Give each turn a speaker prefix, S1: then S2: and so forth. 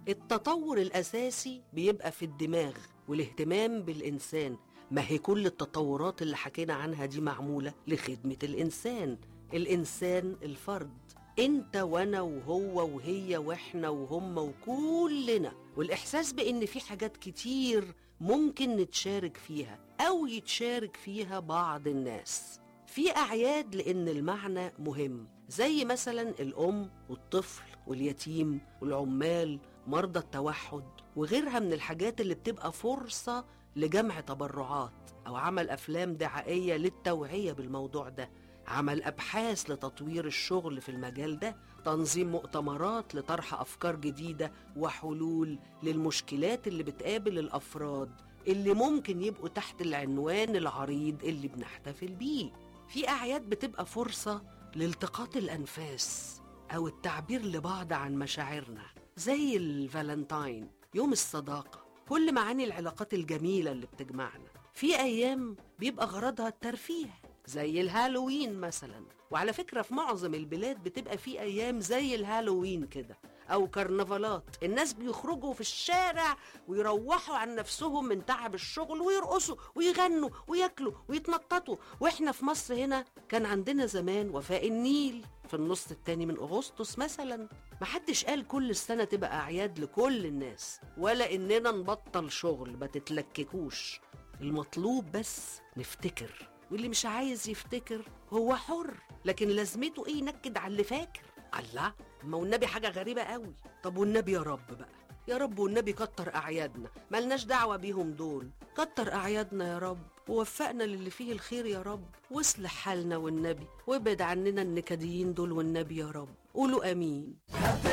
S1: التطور الأساسي بيبقى في الدماغ والاهتمام بالإنسان ما هي كل التطورات اللي حكينا عنها دي معمولة لخدمة الإنسان الإنسان الفرد انت وانا وهو وهي واحنا وهم وكلنا والاحساس بان في حاجات كتير ممكن نتشارك فيها او يتشارك فيها بعض الناس في اعياد لان المعنى مهم زي مثلا الام والطفل واليتيم والعمال مرضى التوحد وغيرها من الحاجات اللي بتبقى فرصه لجمع تبرعات او عمل افلام دعائيه للتوعيه بالموضوع ده عمل أبحاث لتطوير الشغل في المجال ده تنظيم مؤتمرات لطرح أفكار جديدة وحلول للمشكلات اللي بتقابل الأفراد اللي ممكن يبقوا تحت العنوان العريض اللي بنحتفل بيه في أعياد بتبقى فرصة لالتقاط الأنفاس أو التعبير لبعض عن مشاعرنا زي الفالنتاين يوم الصداقة كل معاني العلاقات الجميلة اللي بتجمعنا في أيام بيبقى غرضها الترفيه زي الهالوين مثلا وعلى فكرة في معظم البلاد بتبقى في أيام زي الهالوين كده أو كرنفالات الناس بيخرجوا في الشارع ويروحوا عن نفسهم من تعب الشغل ويرقصوا ويغنوا وياكلوا ويتنططوا وإحنا في مصر هنا كان عندنا زمان وفاء النيل في النص التاني من أغسطس مثلا محدش قال كل السنة تبقى أعياد لكل الناس ولا إننا نبطل شغل ما تتلككوش المطلوب بس نفتكر واللي مش عايز يفتكر هو حر لكن لازمته ايه ينكد على اللي فاكر الله ما والنبي حاجة غريبة قوي طب والنبي يا رب بقى يا رب والنبي كتر أعيادنا ملناش دعوة بيهم دول كتر أعيادنا يا رب ووفقنا للي فيه الخير يا رب واصلح حالنا والنبي وابعد عننا النكديين دول والنبي يا رب قولوا أمين